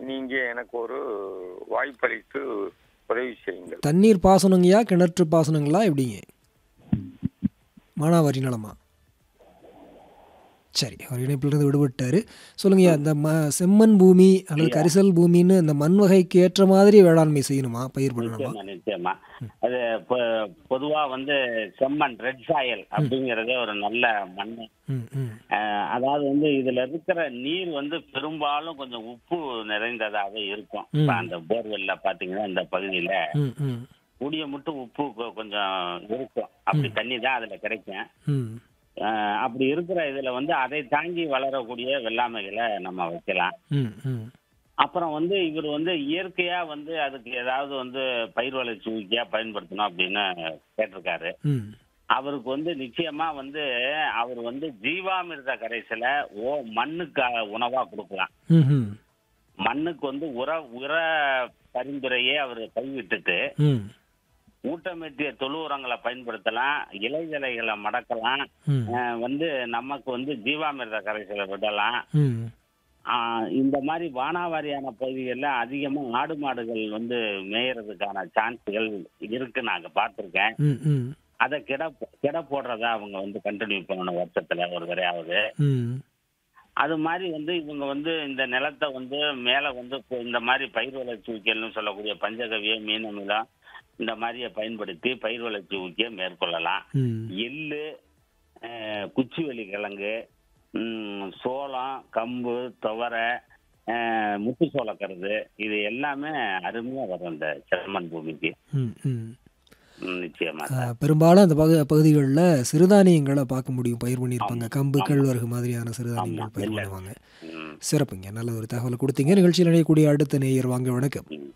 நீங்க எனக்கு ஒரு வாய்ப்பளித்து உதவி செய்யுங்கள் தண்ணீர் பாசனங்கய்யா கிணற்று பாசனங்களா எப்படிங்க மானாவாரி நிலமா சரி அவர் இணைப்பிலிருந்து விடுபட்டாரு சொல்லுங்கய்யா இந்த ம செம்மண் பூமி அல்லது கரிசல் பூமின்னு இந்த மண் வகைக்கு ஏற்ற மாதிரி வேளாண்மை செய்யணுமா பயிர் பண்ணணுமா நிச்சயமா நிச்சயமா அது பொ- பொதுவா வந்து செம்மண் ரெட் சாயல் அப்படிங்கறதே ஒரு நல்ல மண் ம் ம் அஹ், அதாவது வந்து இதுல இருக்கிற நீர் வந்து பெரும்பாலும் கொஞ்சம் உப்பு நிறைந்ததாக இருக்கும் இப்ப அந்த போர்வெல்ல பாத்தீங்கன்னா இந்த பகுதியில ம் ம் கூடிய மட்டும் உப்பு கொ- கொஞ்சம் இருக்கும் அப்படி தண்ணி தான் அதுல கிடைக்கும் ம் அஹ், அப்படி இருக்கிற இதுல வந்து அதை தாங்கி வளரக்கூடிய வெள்ளாமைகளை நம்ம வைக்கலாம் ம் ம் அப்புறம் வந்து இவர் வந்து இயற்கையா வந்து அதுக்கு ஏதாவது வந்து பயிர் வளர்ச்சி ஊக்கியா பயன்படுத்தணும் அப்படின்னு கேட்டிருக்காரு ம் அவருக்கு வந்து நிச்சயமா வந்து அவர் வந்து ஜீவாமிர்த கரைசலை ஓ மண்ணுக்கு உணவா கொடுக்கலாம் ம் ம் மண்ணுக்கு வந்து உர உர பரிந்துரையே அவர் கைவிட்டுட்டு ம் ஊட்டமேற்றிய தொழு உரங்களை பயன்படுத்தலாம் இலைதலைகளை மடக்கலாம் ம் அஹ் வந்து நமக்கு வந்து ஜீவாமிர்த கரைசலை விடலாம் ம் ஆஹ் இந்த மாதிரி வானாவாரியான பகுதிகளில் அதிகமாக ஆடு மாடுகள் வந்து மேயறதுக்கான சான்ஸுகள் இருக்கு நாங்க பார்த்துருக்கேன் ம் ம் அதை கிட கிட போடுறதா அவங்க வந்து கண்டினியூ பண்ணணும் வருஷத்துல ஒரு தடையாவது ம் அது மாதிரி வந்து இவங்க வந்து இந்த நிலத்தை வந்து மேலே வந்து இப்போ இந்த மாதிரி பயிர் வளர்ச்சி ஊக்கியல்னு சொல்லக்கூடிய பஞ்சகவிய மீனமிலம் இந்த மாதிரியை பயன்படுத்தி பயிர் வளர்ச்சி ஊக்கிய மேற்கொள்ளலாம் ம் எள்ளு அஹ், குச்சிவெளி கிழங்கு ம், சோளம் கம்பு துவரை அஹ், முத்து சோளக்கருது இது எல்லாமே அருமையா வரும் இந்த செம்மண் பூமிக்கு ம் ம் ம், நிச்சயமா ஆ, பெரும்பாலும் அந்த பகு பகுதிகளில் சிறுதானியங்களை பார்க்க முடியும் பயிர் பண்ணியிருப்பாங்க கம்பு கேழ்வரகு மாதிரியான சிறுதானியங்கள் பயிர் இல்லை. பண்ணுவாங்க ம், சிறப்புங்க நல்ல ஒரு தகவலை கொடுத்தீங்க நிகழ்ச்சியில் இணையக்கூடிய அடுத்த நேயர் வாங்க வணக்கம் ம்.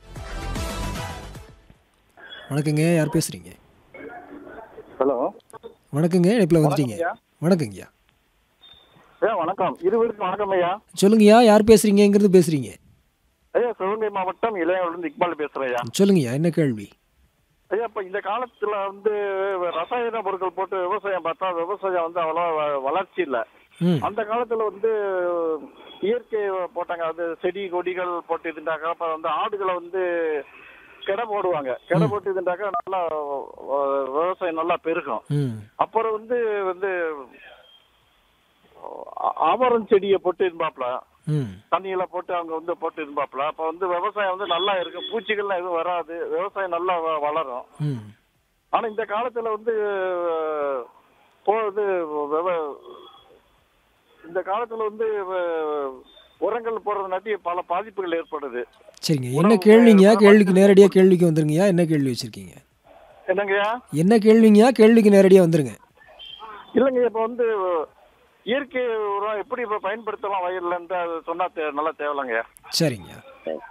வணக்கங்க யார் பேசுறீங்க ஹலோ வணக்கங்க இணைப்பில் வந்துட்டீங்க ஐயா. வணக்கங்கய்யா ஐயா வணக்கம் இருவருக்கும் வணக்கம் ஐயா சொல்லுங்கய்யா யார் பேசுறீங்கங்கிறது பேசுறீங்க ஐயா சிவகங்கை மாவட்டம் இளைஞர்லேருந்து இக்பால் பேசுறேன் ஐயா சொல்லுங்கய்யா என்ன கேள்வி ஐயா இப்போ இந்த காலத்துல வந்து ரசாயன பொருட்கள் போட்டு விவசாயம் பார்த்தா விவசாயம் வந்து அவ்வளோ வளர்ச்சி இல்லை ம் அந்த காலத்துல வந்து இயற்கை போட்டாங்க அது செடி கொடிகள் போட்டு இருந்தாக்க அப்ப வந்து ஆடுகளை வந்து கெடை போடுவாங்க கெடை போட்டு இருந்தாக்க நல்லா அஹ், விவசாயம் நல்லா பெருகும் ம் அப்புறம் வந்து வந்து ஆ- ஆவாரம் செடியை போட்டு இருந்தாப்ல ம் தண்ணியில போட்டு அவங்க வந்து போட்டு இருந்தாப்ல அப்ப வந்து விவசாயம் வந்து நல்லா இருக்கும் பூச்சிகள்லாம் எதுவும் வராது விவசாயம் நல்லா வ- வளரும் ம் ஆனா இந்த காலத்துல வந்து அஹ், போகுது விவ- இந்த காலத்துல வந்து வ- உரங்கள் போடுறதுனாட்டி பல பாதிப்புகள் ஏற்படுது சரிங்க என்ன கேள்விங்கய்யா கேள்விக்கு நேரடியாக கேள்விக்கு வந்துருங்கய்யா என்ன கேள்வி வச்சுருக்கீங்க என்னங்கய்யா என்ன கேள்விங்கய்யா கேள்விக்கு நேரடியாக வந்துருங்க இல்லைங்க இப்ப வந்து இயற்கை உரம் எப்படி இப்ப பயன்படுத்தலாம் வயல்லன்ட்டு அது சொன்னா தே- நல்லா தேவலைங்கய்யா சரிங்கய்யா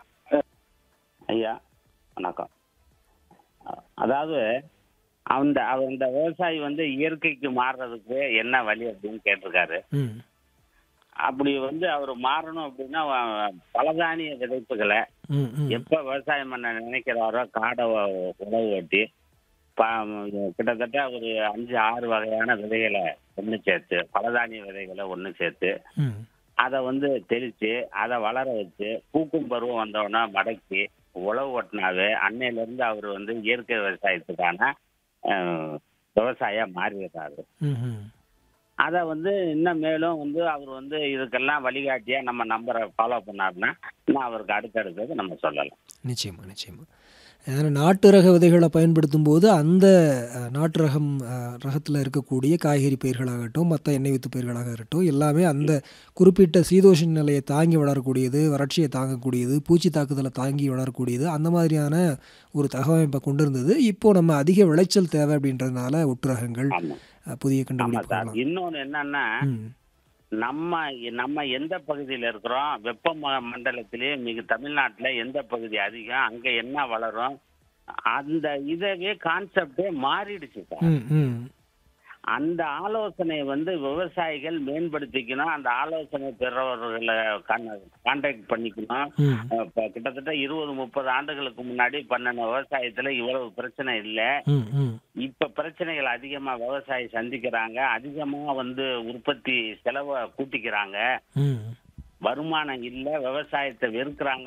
ஐயா வணக்கம் அ- அதாவது அந்த அந்த விவசாயி வந்து இயற்கைக்கு மாறுறதுக்கு என்ன வழி அப்படின்னு கேட்டிருக்காரு ம் அப்படி வந்து அவர் மாறணும் அப்படின்னா வ- பலதானிய விதைப்புகளை ம் ம் எப்ப விவசாயம் பண்ண நினைக்கிறாரோ காடை வ- உழவு ஓட்டி ப- கிட்டத்தட்ட ஒரு அஞ்சு ஆறு வகையான விதைகளை ஒன்று சேர்த்து பலதானிய விதைகளை ஒன்று சேர்த்து ம் அதை வந்து தெளித்து அதை வளர வச்சு பூக்கும் பருவம் வந்தோடனே மடக்கி உழவு ஓட்டினாவே அன்னையிலேருந்து அவர் வந்து இயற்கை விவசாயத்துக்கான அஹ், விவசாயியா மாறிடுறாரு ம் ம் அதை வந்து இன்னும் மேலும் வந்து அவர் வந்து இதுக்கெல்லாம் வழிகாட்டியா நம்ம நம்பரை ஃபாலோ பண்ணாருன்னா இன்னும் அவருக்கு அடுத்தடுத்தது நம்ம சொல்லலாம் நிச்சயமா நிச்சயமா ஏன்னா நாட்டு ரக விதைகளை பயன்படுத்தும் போது அந்த அஹ், நாட்டு ரகம் ரகத்தில் இருக்கக்கூடிய காய்கறி பயிர்களாகட்டும் மற்ற எண்ணெய் வித்து பயிர்களாக இருக்கட்டும் எல்லாமே அந்த குறிப்பிட்ட சீதோஷண நிலையை தாங்கி வளரக்கூடியது வறட்சியை தாங்கக்கூடியது பூச்சி தாக்குதலை தாங்கி வளரக்கூடியது அந்த மாதிரியான ஒரு தகவமைப்பை கொண்டு இருந்தது இப்போ நம்ம அதிக விளைச்சல் தேவை அப்படின்றதுனால ஒட்டு ரகங்கள் ஆமா அஹ், புதிய ஆமா சார் கண்டுபிடிப்புகள் இன்னொன்னு என்னன்னா ம் நம்ம நம்ம எந்த பகுதியில் இருக்கிறோம் வெப்ப ம- மண்டலத்திலே மிக தமிழ்நாட்டுல எந்த பகுதி அதிகம் அங்க என்ன வளரும் அந்த இதவே கான்செப்டே மாறிடுச்சு சார் ம் ம் அந்த ஆலோசனை வந்து விவசாயிகள் மேம்படுத்திக்கணும் அந்த ஆலோசனை பெறவர்களை கான்டாக்ட் பண்ணிக்கணும் ம் அஹ் இப்ப கிட்டத்தட்ட இருபது முப்பது ஆண்டுகளுக்கு முன்னாடி பண்ணின விவசாயத்துல இவ்வளவு பிரச்சனை இல்லை ம் ம் இப்ப பிரச்சனைகள் அதிகமா விவசாயி சந்திக்கிறாங்க அதிகமா வந்து உற்பத்தி செலவை கூட்டிக்கிறாங்க ம் வருமானம் இல்ல விவசாயத்தை வெறுக்கிறாங்க